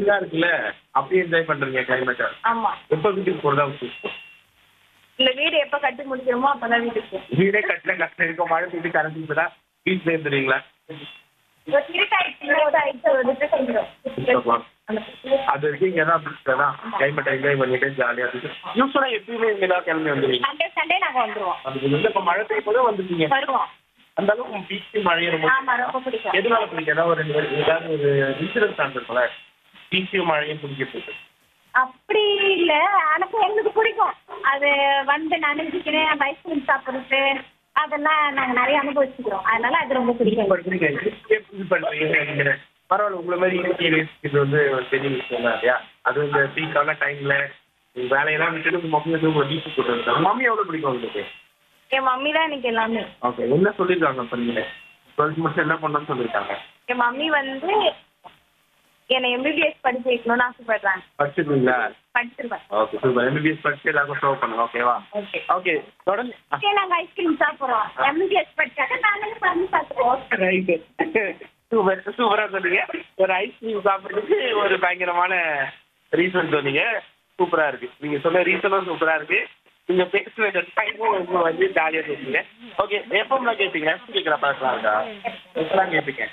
கூலிங்கா இருக்குல்ல அப்படியே என்ஜாய் பண்றீங்க கிளைமேட்டை ஆமா எப்ப வீட்டுக்கு போறதா உங்களுக்கு இந்த வீடு எப்ப கட்டி முடிக்கிறோமோ அப்பதான் வீட்டுக்கு போகும். வீடே கட்டின கஷ்டம் இருக்கும் மழை பெய்து கரண்ட் இப்பதான் வீட்டுல இருந்துருவீங்களா ஒரு இருட்டாயிடுச்சு ஒரு ஆயிடுச்சு ஒரு இது செஞ்சிடும் அந்த அது வரைக்கும் இங்க தான் பீச்ல தான் கிளைமேட் என்ஜாய் பண்ணிட்டு ஜாலியா இருக்கு யூஸ்வலா எப்பயுமே இங்க தான் கிளம்பி வந்துருவீங்க சண்டே சண்டே நாங்க வந்துருவோம் அதுக்கு வந்து இப்ப மழை பெய்யும் போது வந்துருக்கீங்க வருவோம் அந்த அளவுக்கு பீச் மழையை ரொம்ப ஆமா ரொம்ப பிடிக்கும் எதனால பிடிக்கும் ஏதாவது ஒரு ஏதாவது ஒரு இன்சூரன்ஸ் இருக்கும்ல பீச்சும் மழையும் பிடிக்கிறதுக்கு அப்படி இல்ல எனக்கு எங்களுக்கு பிடிக்கும் அது வந்து நனைஞ்சிக்கிறேன் அந்த ஐஸ்கிரீம் சாப்பிடுறது அதெல்லாம் நாங்க நிறைய அனுபவிச்சுக்கிறோம் அதனால அது ரொம்ப பிடிக்கும் பண்றீங்க இது பண்றீங்க நீங்க. பரவாயில்ல உங்களை மாதிரி இயற்கையிலே இது வந்து ஒரு பெரிய விஷயம் தான் இல்லையா அது இந்த பீக்கான டைம்ல வேலையெல்லாம் விட்டுட்டு உங்க மம்மி வந்து உங்களை பீச் கூட்டு வந்தாங்க மம்மி எவ்வளவு பிடிக்கும் உங்களுக்கு என் மம்மி தான் எனக்கு எல்லாமே ஓகே என்ன சொல்லிருக்காங்க பண்ணீங்க டுவெல்த் முடிச்சு என்ன பண்ணணும்னு சொல்லிருக்காங்க என் மம்மி வந்து என்னை எம்பிபிஎஸ் படிக்க வைக்கணும்னு ஆசைப்படுறாங்க படிச்சிருக்கீங்களா படிச்சிருவேன் ஓகே சூப்பர் எம்பிபிஎஸ் படிச்சு எல்லாருக்கும் ஷோ பண்ணுங்க ஓகேவா ஓகே ஓகே தொடர்ந்து ஓகே நாங்க ஐஸ்கிரீம் சாப்பிடுறோம் எம்பிபிஎஸ் படிச்சாக்க நாங்களே பண்ணி சாப்பிடுவோம் ரைட்டு சூப்பர் சூப்பரா சொன்னீங்க ஒரு ஐஸ்கிரீம் சாப்பிட்றதுக்கு ஒரு பயங்கரமான ரீசன் சொன்னீங்க சூப்பரா இருக்கு நீங்க சொன்ன ரீசனும் சூப்பரா இருக்கு நீங்க பேசுன டைமும் ரொம்ப வந்து ஜாலியா பேசுறீங்க ஓகே எப்பம்லாம் கேட்பீங்க எப்போ கேட்குற பழக்கம் இருக்கா எப்பெல்லாம் கேட்பீங்க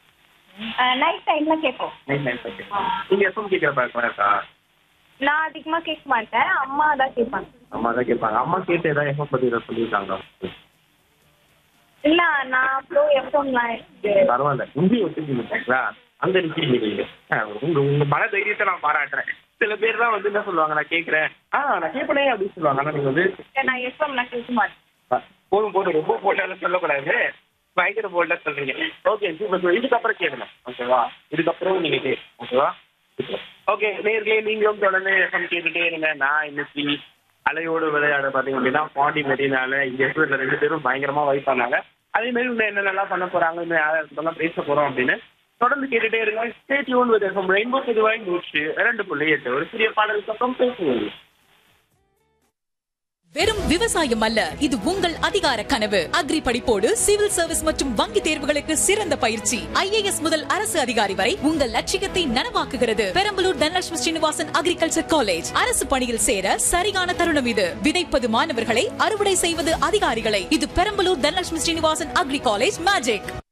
நைட் டைம்ல கேட்போம் நைட் நைட் நீங்க எப்பவும் கேட்குற பழக்கம் இருக்கா நான் அதிகமா கேட்க மாட்டேன் அம்மா தான் கேட்பாங்க அம்மா தான் கேட்பாங்க அம்மா கேட்டு ஏதாவது எப்போ பத்தி ஏதாவது சொல்லியிருக்காங்க இல்ல நான் அவ்வளோ எஃப்எம்லாம் பரவாயில்ல இங்கேயும் ஒத்துக்கிங்களா அங்க நிக்கிறீங்க நீங்க ஆ, உங்க உங்க மன தைரியத்தை நான் பாராட்டுறேன் சில பேர் தான் வந்து என்ன சொல்லுவாங்க நான் கேட்கறேன் ஆ நான் கேட்பனே அப்படின்னு சொல்லுவாங்க ஆனா நீங்க வந்து நான் எஃப்எம்லாம் கேட்க மாட்டேன் ஆ, போதும் போதும் ரொம்ப போட்டாலும் சொல்லக்கூடாது பயங்கர போல்டா சொல்றீங்க ஓகே சூப்பர் இதுக்கப்புறம் கேட்கணும் ஓகேவா இதுக்கப்புறம் நீங்க கே ஓகேவா ஓகே நேர்களே நீங்களும் தொடர்ந்து எஃப்எம் கேட்டுட்டே இருங்க நான் இன்னைக்கு அலையோடு விளையாட பார்த்தீங்க அப்படின்னா பாண்டி மெரினால இங்க இருக்கிற ரெண்டு பேரும் பயங்கரமா வைப் பண்ணாங்க அதே மாதிரி இன்னும் என்னென்னலாம் பண்ண போறாங்க இன்னும் யாரெல்லாம் பேச போறோம் அப்படின்னு தொடர்ந்து கேட்டுட்டே இருங்க stay tune with FM rainbow பொதுவாய் நூற்று இரண்டு புள்ளி எட்டு ஒரு சிறிய பாடலுக்கு அப்புறம் பேசுவோம் வெறும் விவசாயம் அல்ல இது உங்கள் அதிகார கனவு அக்ரி படிப்போடு சிவில் சர்வீஸ் மற்றும் வங்கி தேர்வுகளுக்கு சிறந்த பயிற்சி ஐஏஎஸ் முதல் அரசு அதிகாரி வரை உங்கள் லட்சியத்தை நனவாக்குகிறது பெரம்பலூர் தனலட்சுமி ஸ்ரீனிவாசன் அக்ரிகல்ச்சர் காலேஜ் அரசு பணியில் சேர சரியான தருணம் இது விதைப்பது மாணவர்களை அறுவடை செய்வது அதிகாரிகளை இது Perambalur Dhanalakshmi Srinivasan agri college magic